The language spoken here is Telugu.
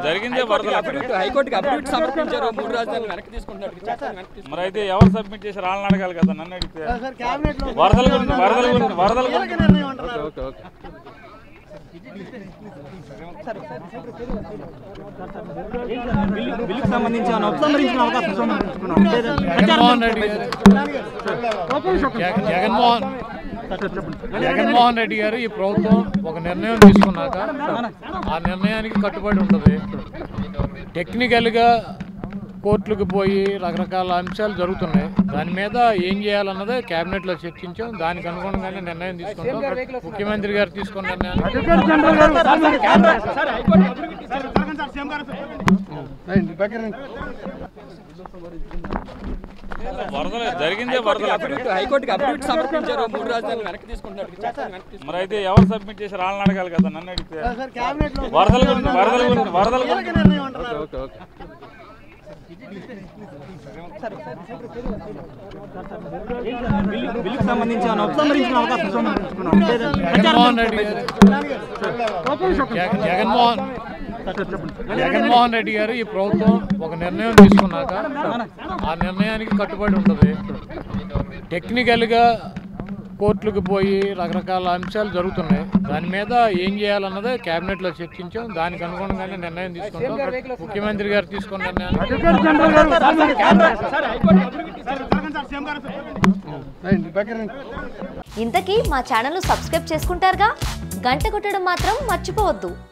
జరిగిందే వరదలు అక్కడ. హైకోర్టుకి అఫిడవిట్ సమర్పించారు మూడు రాజధానులు వెనక్కి తీసుకుంటున్నారు చట్టాన్ని వెనక్కి తీసుకుంటున్నారు. మరి అయితే ఎవరు సబ్మిట్ చేశారు వాళ్ళని అడగాలి కదా నన్ను అడిగితే వరదల గురించి వరదల గురించి వరదల గురించి ఓకే ఓకే బిల్లుకి సంబంధించి ఏమైనా ఉపసంహరించిన అవకాశం జగన్మోహన్ రెడ్డి గారు జగ- జగన్మోహన్ జగన్మోహన్ రెడ్డి గారు ఈ ప్రభుత్వం ఒక నిర్ణయం తీసుకున్నాక ఆ నిర్ణయానికి కట్టుబడి ఉంటుంది టెక్నికల్గా కోర్టులకు పోయి రకరకాల అంశాలు జరుగుతున్నాయి దాని మీద ఏం చేయాలన్నదే కేబినెట్లో చర్చించాం దానికి అనుగుణంగానే నిర్ణయం తీసుకుంటాం ముఖ్యమంత్రి గారు తీసుకున్న నిర్ణయాన్ని వరదలు జరిగిందే వరదలు అక్కడ. అఫిడవిట్ హైకోర్టుకి అఫిడవిట్ సమర్పించారు మూడు రాజధానులు వెనక్కి తీసుకుంటున్నారు చట్టాన్ని వెనక్కి తీసుకుంటున్నారు. మరి అయితే ఎవరు సబ్మిట్ చేశారు వాళ్ళని అడగాలి కదా నన్ను అడిగితే వరదల గురించి వరదల గురించి వరదల గురించి ఓకే ఓకే బిల్లుకి సంబంధించి ఏమైనా ఉపసంహరించిన అవకాశం జగన్మోహన్ రెడ్డి గారు జగ- జగన్మోహన్ జగన్మోహన్ రెడ్డి గారు ఈ ప్రభుత్వం ఒక నిర్ణయం తీసుకున్నాక ఆ నిర్ణయానికి కట్టుబడి ఉంటుంది టెక్నికల్గా కోర్టులకు పోయి రకరకాల అంశాలు జరుగుతున్నాయి దాని మీద ఏం చేయాలన్నదే కేబినెట్లో చర్చించాం దానికి అనుగుణంగానే నిర్ణయం తీసుకుంటాం ముఖ్యమంత్రి గారు తీసుకున్న నిర్ణయాన్ని ఇంతకీ మా ఛానల్ సబ్స్క్రైబ్ చేసుకుంటారుగా గంట కొట్టడం మాత్రం మర్చిపోవద్దు